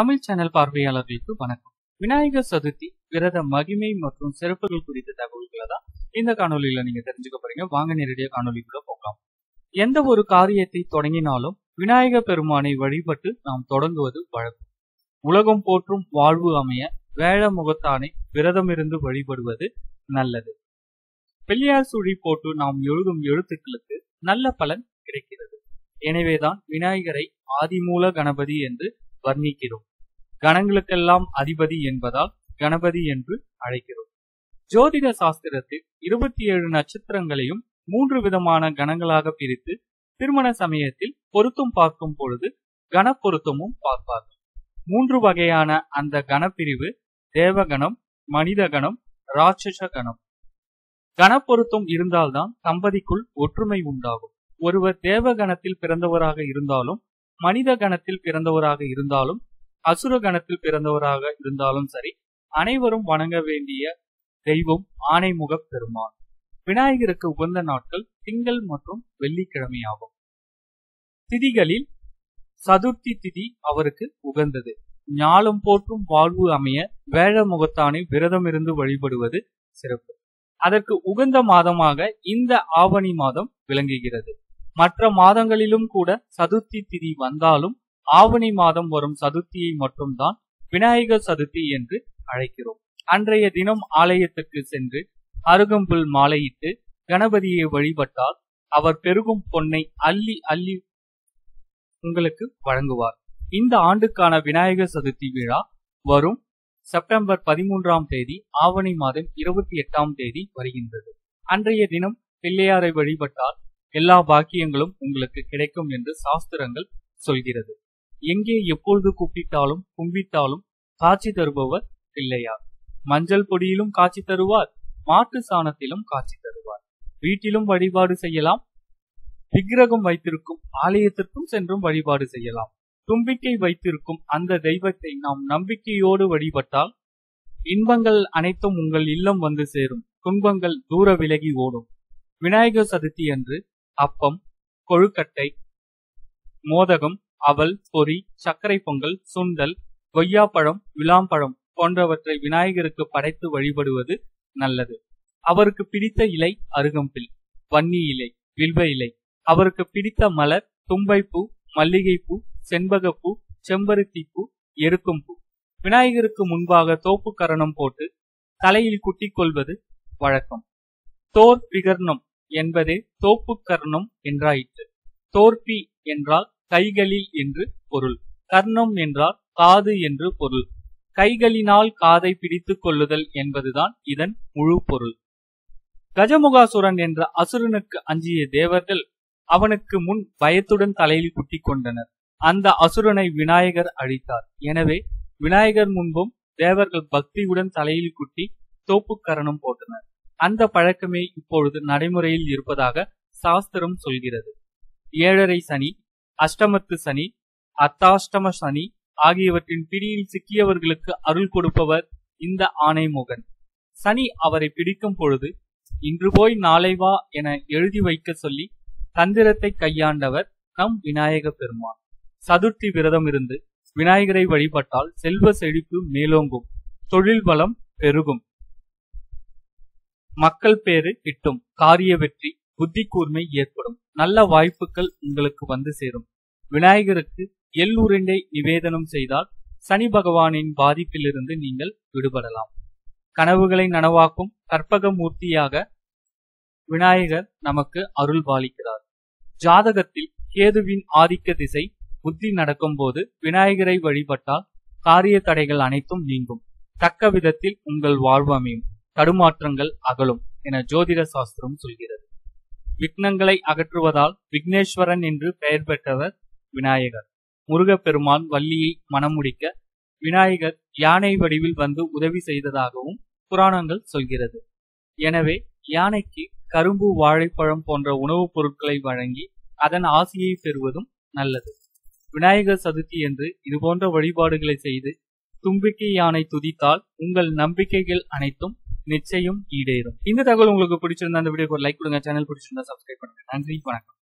Tamil channel பார்வையாளர்களுக்கு வணக்கம் விநாயகர் சதுர்த்தி விரத மகிமை மற்றும் சிறப்புகள் குறித்த தகவல்களை தான் இந்த காணொலியில நீங்க தெரிஞ்சுக்க போறீங்க வாங்க நேரடியா காணொலிக்குள்ள போகலாம் எந்த ஒரு காரியத்தை தொடங்கினாலும் விநாயக பெருமானை வழிபட்டு நாம் தொடங்குவது வழக்கம் உலகம் போற்றும் வாழ்வு அமைய வேழ முகத்தானை விரதமிருந்து வழிபடுவது நல்லது பிள்ளையார் சுழி போட்டு நாம் எழுதும் எழுத்துக்களுக்கு நல்ல பலன் கிடைக்கிறது எனவேதான் விநாயகரை ஆதிமூல கணபதி என்று வர்ணிக்கிறோம் கணங்களுக்கெல்லாம் அதிபதி என்பதால் கணபதி என்று அழைக்கிறோம் ஜோதிட சாஸ்திரத்தில் இருபத்தி ஏழு நட்சத்திரங்களையும் மூன்று விதமான கணங்களாக பிரித்து திருமண சமயத்தில் பொருத்தம் பார்க்கும் பொழுது கண பொருத்தமும் பார்ப்பார்கள் மூன்று வகையான அந்த கணப்பிரிவு தேவகணம் மனித கணம் ராட்சச கணம் கணப்பொருத்தம் இருந்தால்தான் தம்பதிக்குள் ஒற்றுமை உண்டாகும் ஒருவர் தேவகணத்தில் பிறந்தவராக இருந்தாலும் மனித கணத்தில் பிறந்தவராக இருந்தாலும் அசுர கணத்தில் பிறந்தவராக இருந்தாலும் சரி அனைவரும் வணங்க வேண்டிய தெய்வம் ஆனைமுக பெருமான் விநாயகருக்கு உகந்த நாட்கள் திங்கள் மற்றும் வெள்ளிக்கிழமையாகும் திதிகளில் சதுர்த்தி திதி அவருக்கு உகந்தது ஞாலம் போற்றும் வாழ்வு அமைய வேழ முகத்தானை விரதமிருந்து வழிபடுவது சிறப்பு அதற்கு உகந்த மாதமாக இந்த ஆவணி மாதம் விளங்குகிறது மற்ற மாதங்களிலும் கூட சதுர்த்தி திதி வந்தாலும் ஆவணி மாதம் வரும் சதுர்த்தியை மட்டும்தான் விநாயகர் சதுர்த்தி என்று அழைக்கிறோம் அன்றைய தினம் ஆலயத்துக்கு சென்று அருகம்புல் மாலையிட்டு கணபதியை வழிபட்டால் அவர் பெருகும் பொன்னை அள்ளி அள்ளி உங்களுக்கு வழங்குவார் இந்த ஆண்டுக்கான விநாயகர் சதுர்த்தி விழா வரும் செப்டம்பர் பதிமூன்றாம் தேதி ஆவணி மாதம் இருபத்தி எட்டாம் தேதி வருகின்றது அன்றைய தினம் பிள்ளையாரை வழிபட்டால் எல்லா பாக்கியங்களும் உங்களுக்கு கிடைக்கும் என்று சாஸ்திரங்கள் சொல்கிறது எங்கே எப்பொழுது கூப்பிட்டாலும் கும்பிட்டாலும் காட்சி தருபவர் பிள்ளையார் மஞ்சள் பொடியிலும் காட்சி தருவார் மாட்டு சாணத்திலும் காட்சி தருவார் வீட்டிலும் வழிபாடு செய்யலாம் விக்கிரகம் வைத்திருக்கும் ஆலயத்திற்கும் சென்றும் வழிபாடு செய்யலாம் தும்பிக்கை வைத்திருக்கும் அந்த தெய்வத்தை நாம் நம்பிக்கையோடு வழிபட்டால் இன்பங்கள் அனைத்தும் உங்கள் இல்லம் வந்து சேரும் துன்பங்கள் தூர விலகி ஓடும் விநாயகர் சதுர்த்தி அன்று அப்பம் கொழுக்கட்டை மோதகம் அவல் பொறி சர்க்கரை பொங்கல் சுண்டல் கொய்யாப்பழம் விளாம்பழம் போன்றவற்றை விநாயகருக்கு படைத்து வழிபடுவது நல்லது அவருக்கு பிடித்த இலை அருகம்பில் வன்னி இலை வில்வ இலை அவருக்கு பிடித்த மலர் தும்பைப்பூ மல்லிகைப்பூ செண்பகப்பூ செம்பருத்திப்பூ எருக்கும்பூ விநாயகருக்கு முன்பாக தோப்பு கரணம் போட்டு தலையில் குட்டிக் கொள்வது வழக்கம் தோர் விகர்ணம் என்பதே தோப்பு கர்ணம் என்றாயிற்று தோற்பி என்றால் கைகளில் என்று பொருள் கர்ணம் என்றால் காது என்று பொருள் கைகளினால் காதை பிடித்துக் கொள்ளுதல் என்பதுதான் இதன் முழு பொருள் கஜமுகாசுரன் என்ற அசுரனுக்கு அஞ்சிய தேவர்கள் அவனுக்கு முன் பயத்துடன் தலையில் குட்டிக் கொண்டனர் அந்த அசுரனை விநாயகர் அழித்தார் எனவே விநாயகர் முன்பும் தேவர்கள் பக்தியுடன் தலையில் குட்டி தோப்பு கரணம் போட்டனர் அந்த பழக்கமே இப்பொழுது நடைமுறையில் இருப்பதாக சாஸ்திரம் சொல்கிறது ஏழரை சனி அஷ்டமத்து சனி அத்தாஷ்டம சனி ஆகியவற்றின் பிடியில் சிக்கியவர்களுக்கு அருள் கொடுப்பவர் இந்த ஆனைமுகன் சனி அவரை பிடிக்கும் பொழுது இன்று போய் நாளை வா என எழுதி வைக்க சொல்லி தந்திரத்தை கையாண்டவர் நம் விநாயக பெருமான் சதுர்த்தி விரதம் இருந்து விநாயகரை வழிபட்டால் செல்வ செழிப்பு மேலோங்கும் தொழில் பலம் பெருகும் மக்கள் பேரு கிட்டும் காரிய வெற்றி புத்தி கூர்மை ஏற்படும் நல்ல வாய்ப்புகள் உங்களுக்கு வந்து சேரும் விநாயகருக்கு எள் உருண்டை நிவேதனம் செய்தால் சனி பகவானின் பாதிப்பிலிருந்து நீங்கள் விடுபடலாம் கனவுகளை நனவாக்கும் கற்பக மூர்த்தியாக விநாயகர் நமக்கு அருள் பாலிக்கிறார் ஜாதகத்தில் கேதுவின் ஆதிக்க திசை புத்தி நடக்கும் போது விநாயகரை வழிபட்டால் காரிய தடைகள் அனைத்தும் நீங்கும் தக்க விதத்தில் உங்கள் வாழ்வு அமையும் தடுமாற்றங்கள் அகலும் என ஜோதிட சாஸ்திரம் சொல்கிறது விக்னங்களை அகற்றுவதால் விக்னேஸ்வரன் என்று பெயர் பெற்றவர் விநாயகர் முருகப்பெருமான் வள்ளியை மணமுடிக்க விநாயகர் யானை வடிவில் வந்து உதவி செய்ததாகவும் புராணங்கள் சொல்கிறது எனவே யானைக்கு கரும்பு வாழைப்பழம் போன்ற உணவுப் பொருட்களை வழங்கி அதன் ஆசையை பெறுவதும் நல்லது விநாயகர் சதுர்த்தி என்று இதுபோன்ற வழிபாடுகளை செய்து தும்பிக்கை யானை துதித்தால் உங்கள் நம்பிக்கைகள் அனைத்தும் நிச்சயம் ஈடேறும் இந்த தகவல் உங்களுக்கு பிடிச்சிருந்தா அந்த வீடியோக்கு ஒரு லைக் கொடுங்க சேனல் பிடிச்சிருந்தா சப்ஸ்கிரைப் பண்ணுங்க நன்றி வணக்கம்